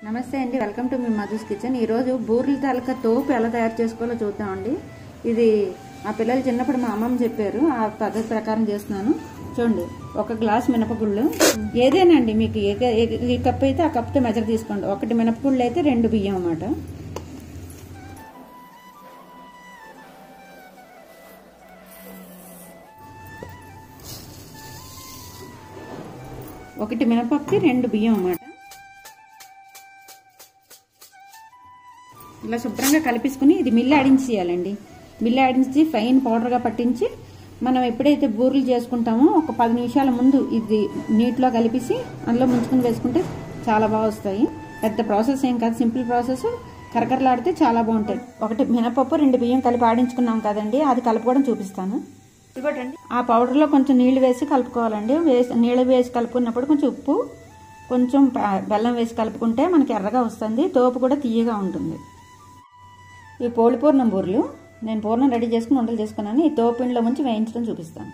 నమస్తే అండి welcome to మీ మధుస్ కిచెన్ ఈరోజు బూరెల తాలూకా తోపు ఎలా తయారు చేసుకోవాలో చూద్దామండి ఇది మా పిల్లలు చిన్నప్పుడు మా అమ్మమ్మ చెప్పారు ఆ పద్ధతి ప్రకారం చేస్తున్నాను చూడండి ఒక గ్లాస్ మినపగుళ్ళు ఏదేనండి మీకు ఏ ఏ- ఏ కప్ అయితే ఆ కప్తో మెజర్ తీసుకోండి ఒకటి మినపగుళ్ళు అయితే రెండు బియ్యం అన్నమాట ఒకటి మినపప్పుకి రెండు బియ్యం అన్నమాట ఇలా శుభ్రంగా కలిపేసుకుని ఇది మిల్లు ఆడించి చేయాలండి మిల్లు ఆడించి ఫైన్ పౌడర్గా పట్టించి మనం ఎప్పుడైతే బూరెలు చేసుకుంటామో ఒక పది నిమిషాల ముందు ఇది నీటిలో కలిపేసి అందులో ముంచుకుని వేసుకుంటే చాలా బాగా వస్తాయి పెద్ద ప్రాసెస్ ఏం కాదు సింపుల్ ప్రాసెస్ కరకరలాడితే చాలా బాగుంటాయి ఒకటి మినపప్పు రెండు బియ్యం కలిపి ఆడించుకున్నాం కదండి అది కలుపుకోవడం చూపిస్తాను ఇవ్వటండి ఆ పౌడర్లో కొంచెం నీళ్లు వేసి కలుపుకోవాలండి వేసి నీళ్ళు వేసి కలుపుకున్నప్పుడు కొంచెం ఉప్పు కొంచెం ప- బెల్లం వేసి కలుపుకుంటే మనకి ఎర్రగా వస్తుంది తోపు కూడా తీయగా ఉంటుంది ఈ పోలి పూర్ణం బూరెలు నేను పూర్ణం రెడీ చేసుకుని వంటలు చేసుకున్నాను ఈ తోపిండిలో ముంచి వేయించడం చూపిస్తాను